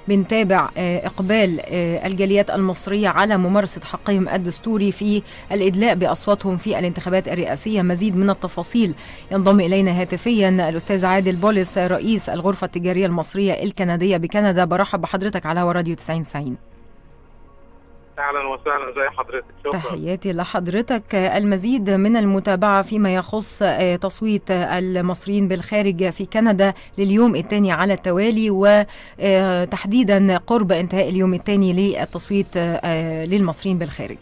بنتابع إقبال الجاليات المصرية على ممارسة حقهم الدستوري في الإدلاء بأصواتهم في الانتخابات الرئاسية مزيد من التفاصيل ينضم إلينا هاتفيا الأستاذ عادل بولس رئيس الغرفة التجارية المصرية الكندية بكندا برحب بحضرتك على هوا راديو 90 90 اهلا وسهلا زي حضرتك شكرا تحياتي لحضرتك المزيد من المتابعه فيما يخص تصويت المصريين بالخارج في كندا لليوم الثاني على التوالي وتحديدا قرب انتهاء اليوم الثاني للتصويت للمصريين بالخارج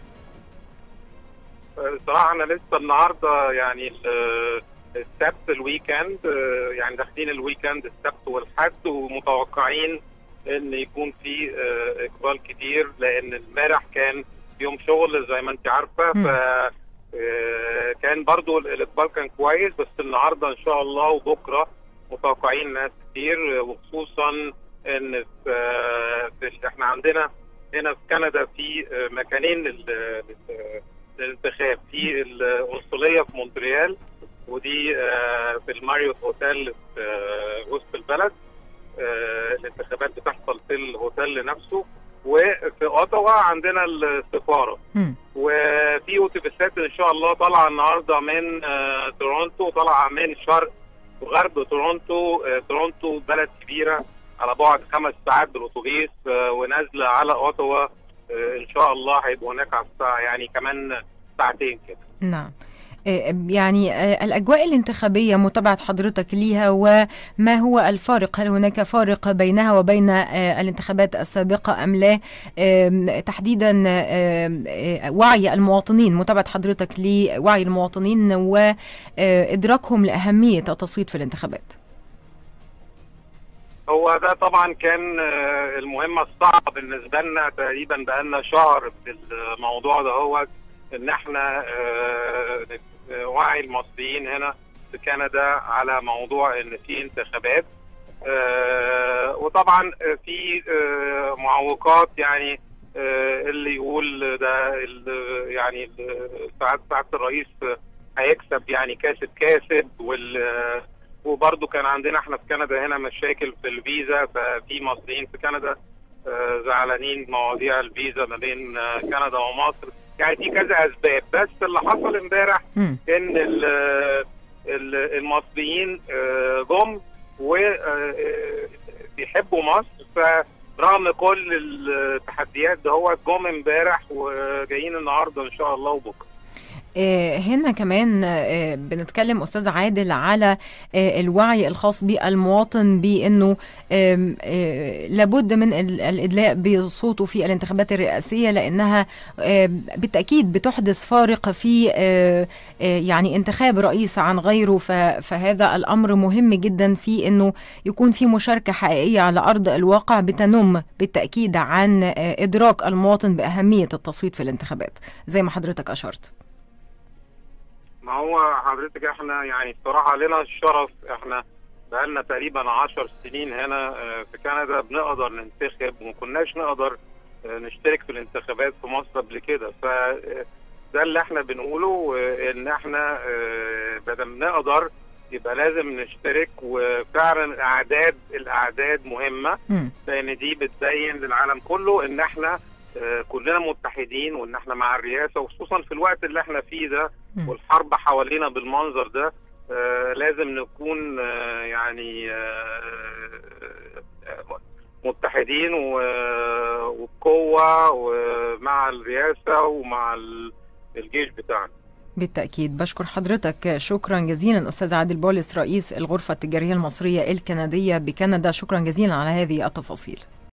صراحه انا لسه النهارده يعني السبت الويكند يعني داخلين الويكند السبت والحد ومتوقعين ان يكون في اقبال كتير لان امبارح كان يوم شغل زي ما انت عارفه ف كان برضو الاقبال كان كويس بس النهارده ان شاء الله وبكره متوقعين ناس كتير وخصوصا ان في احنا عندنا هنا في كندا في مكانين للانتخاب في القنصليه في مونتريال ودي في الماريوت اوتيل في وسط البلد آه الانتخابات بتحصل في الهوتيل نفسه وفي اوتاوا عندنا السفاره م. وفي اتوبيسات ان شاء الله طالعه النهارده من آه تورونتو طالعه من شرق وغرب تورونتو آه تورونتو بلد كبيره على بعد خمس ساعات بالاتوبيس ونازله على اوتاوا ان شاء الله هيبقوا هناك على الساعه يعني كمان ساعتين كده نعم يعني الأجواء الانتخابية متابعة حضرتك ليها وما هو الفارق هل هناك فارق بينها وبين الانتخابات السابقة أم لا تحديدا وعي المواطنين متابعة حضرتك لوعي المواطنين وإدراكهم لأهمية التصويت في الانتخابات هو ده طبعا كان المهمة الصعبة بالنسبة لنا تقريبا بقالنا شهر في الموضوع ده هو ان احنا وعي المصريين هنا في كندا على موضوع ان في انتخابات وطبعا في معوقات يعني اللي يقول ده يعني ساعات ساعات الرئيس هيكسب يعني كاسب كاسب وال وبرضه كان عندنا احنا في كندا هنا مشاكل في الفيزا ففي مصريين في كندا زعلانين مواضيع الفيزا ما بين كندا ومصر يعني في كذا اسباب بس اللي حصل امبارح ان المصريين جم وبيحبوا مصر فرغم كل التحديات ده هو جم امبارح وجايين النهارده ان شاء الله وبكره هنا كمان بنتكلم استاذ عادل على الوعي الخاص بالمواطن بانه لابد من الادلاء بصوته في الانتخابات الرئاسيه لانها بالتاكيد بتحدث فارق في يعني انتخاب رئيس عن غيره فهذا الامر مهم جدا في انه يكون في مشاركه حقيقيه على ارض الواقع بتنم بالتاكيد عن ادراك المواطن باهميه التصويت في الانتخابات زي ما حضرتك اشرت. ما هو حضرتك احنا يعني بصراحه لنا الشرف احنا بقالنا تقريبا 10 سنين هنا في كندا بنقدر ننتخب وما كناش نقدر نشترك في الانتخابات في مصر قبل كده ف ده اللي احنا بنقوله ان احنا بدل نقدر يبقى لازم نشترك وفعلا الاعداد الاعداد مهمه لان دي بتبين للعالم كله ان احنا كلنا متحدين وان احنا مع الرئاسه وخصوصا في الوقت اللي احنا فيه ده والحرب حوالينا بالمنظر ده آه لازم نكون آه يعني آه متحدين وبقوه ومع الرئاسه ومع الجيش بتاعنا بالتأكيد بشكر حضرتك شكرا جزيلا أستاذ عادل بولس رئيس الغرفة التجارية المصرية الكندية بكندا شكرا جزيلا على هذه التفاصيل